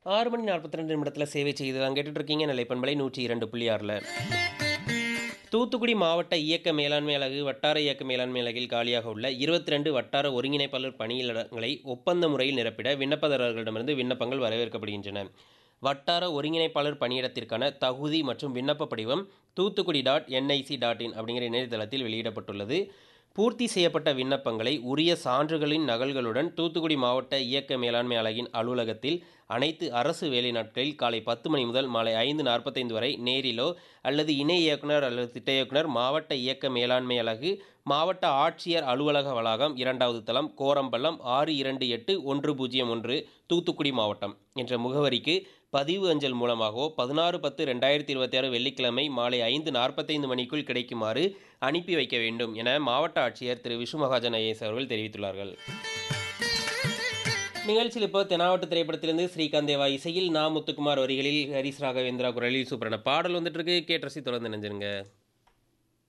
ஆறு மணி நாற்பத்தி ரெண்டு நிமிடத்தில் சேவை செய்து தான் கேட்டுட்டு இருக்கீங்க நிலைப்பண்பலை நூற்றி இரண்டு புள்ளி ஆறில் தூத்துக்குடி மாவட்ட இயக்க மேலாண்மை அலகு வட்டார இயக்க மேலாண்மை அலகில் காலியாக உள்ள இருபத்தி ரெண்டு வட்டார ஒருங்கிணைப்பாளர் பணியிடங்களை ஒப்பந்த முறையில் நிரப்பிட விண்ணப்பதாரர்களிடமிருந்து விண்ணப்பங்கள் வரவேற்கப்படுகின்றன வட்டார ஒருங்கிணைப்பாளர் பணியிடத்திற்கான தகுதி மற்றும் விண்ணப்ப படிவம் Thoothukudi dot NIC dot in அப்படிங்கிற இணையதளத்தில் வெளியிடப்பட்டுள்ளது பூர்த்தி செய்யப்பட்ட விண்ணப்பங்களை உரிய சான்றுகளின் நகல்களுடன் தூத்துக்குடி மாவட்ட இயக்க மேலாண்மை அலகின் அலுவலகத்தில் அனைத்து அரசு வேலை நாட்களில் காலை பத்து மணி முதல் மாலை ஐந்து நாற்பத்தைந்து வரை நேரிலோ அல்லது இணை இயக்குனர் அல்லது திட்ட இயக்குனர் மாவட்ட இயக்க மேலாண்மை அலகு மாவட்ட ஆட்சியர் அலுவலக வளாகம் இரண்டாவது தளம் கோரம்பள்ளம் ஆறு இரண்டு எட்டு ஒன்று பூஜ்ஜியம் ஒன்று தூத்துக்குடி மாவட்டம் என்ற முகவரிக்கு பதிவு அஞ்சல் மூலமாகவோ பதினாறு பத்து ரெண்டாயிரத்தி இருபத்தி ஆறு வெள்ளிக்கிழமை மாலை ஐந்து நாற்பத்தைந்து மணிக்குள் கிடைக்குமாறு அனுப்பி வைக்க வேண்டும் என மாவட்ட ஆட்சியர் திரு விஷ்ணு மகாஜன் ஐஏஎஸ் அவர்கள் தெரிவித்துள்ளார்கள் நிகழ்ச்சியில் இப்போ தெனாவட்டு திரைப்படத்திலிருந்து ஸ்ரீகாந்த் தேவா இசையில் நா முத்துக்குமார் வரிகளில் ஹரிஸ் ராகவேந்திரா குரலில் சூப்பரான பாடல் வந்துட்டு இருக்கு கேட்டு ரசி தொடர்ந்து நினைஞ்சிருங்க